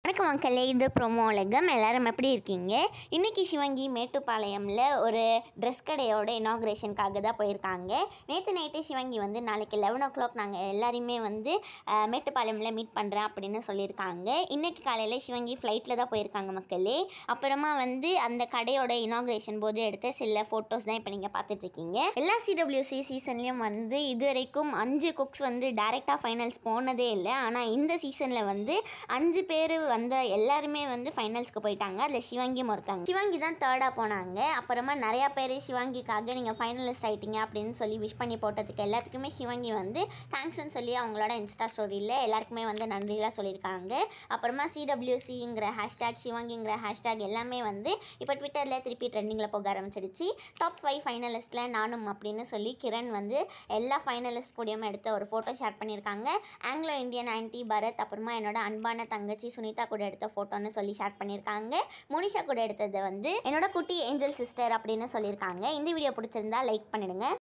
வணக்கம் மக்களே இது ப்ரோமோ உலகம் எல்லாரும் எப்படி இருக்கீங்க இன்னைக்கு சிவங்கி மேட்டுப்பாளையமில் ஒரு ட்ரெஸ் கடையோட இனாக்ரேஷனுக்காக தான் போயிருக்காங்க நேற்று நைட்டு சிவங்கி வந்து நாளைக்கு லெவன் ஓ கிளாக் நாங்கள் எல்லாரையுமே வந்து அஹ், மேட்டுப்பாளையமில் மீட் பண்ணுறேன் அப்படின்னு சொல்லியிருக்காங்க இன்னைக்கு காலையில் சிவங்கி ஃப்ளைட்டில் தான் போயிருக்காங்க மக்களே அப்புறமா வந்து அந்த கடையோட இனாக்ரேஷன் போது எடுத்த சில ஃபோட்டோஸ் தான் இப்போ நீங்கள் பார்த்துட்ருக்கீங்க எல்லா சிடபிள்யூசி சீசன்லேயும் வந்து இதுவரைக்கும் அஞ்சு குக்ஸ் வந்து டைரெக்டாக ஃபைனல்ஸ் போனதே இல்லை ஆனால் இந்த சீசனில் வந்து அஞ்சு பேர் வந்த எல்லாருமே வந்து ஃபைனல்ஸ்க்கு போயிட்டாங்க அதில் சிவாங்கியும் ஒருத்தாங்க சிவாங்கி தான் தேர்டாக போனாங்க அப்புறமா நிறையா பேர் சிவாங்கிக்காக நீங்கள் ஃபைனலிஸ்ட் ஆயிட்டீங்க அப்படின்னு சொல்லி விஷ் பண்ணி போட்டதுக்கு எல்லாத்துக்குமே சிவாங்கி வந்து தேங்க்ஸ்னு சொல்லி அவங்களோட இன்ஸ்டா ஸ்டோரியில் எல்லாருக்குமே வந்து நன்றிலாம் சொல்லியிருக்காங்க அப்புறமா சிடபிள்யூசிங்கிற ஹேஷ்டேக் சிவாங்கிங்கிற ஹேஷ்டேக் எல்லாமே வந்து இப்போ ட்விட்டரில் திருப்பி ட்ரெண்டிங்கில் போக ஆரம்பிச்சிடுச்சு டாப் ஃபைவ் ஃபைனலிஸ்ட்டில் நானும் அப்படின்னு சொல்லி கிரண் வந்து எல்லா ஃபைனலிஸ்ட் கூடயும் எடுத்த ஒரு ஃபோட்டோ ஷேர் பண்ணியிருக்காங்க ஆங்கிலோ இந்தியன் ஆன்டி பரத் அப்புறமா என்னோட அன்பான தங்கச்சி சுனிதா கூட எடுத்த ஃபோட்டோன்னு சொல்லி ஷேர் பண்ணியிருக்காங்க மோனிஷா கூட எடுத்தது வந்து என்னோட குட்டி ஏஞ்சல் சிஸ்டர் அப்படின்னு சொல்லியிருக்காங்க இந்த வீடியோ பிடிச்சிருந்தா லைக் பண்ணிடுங்க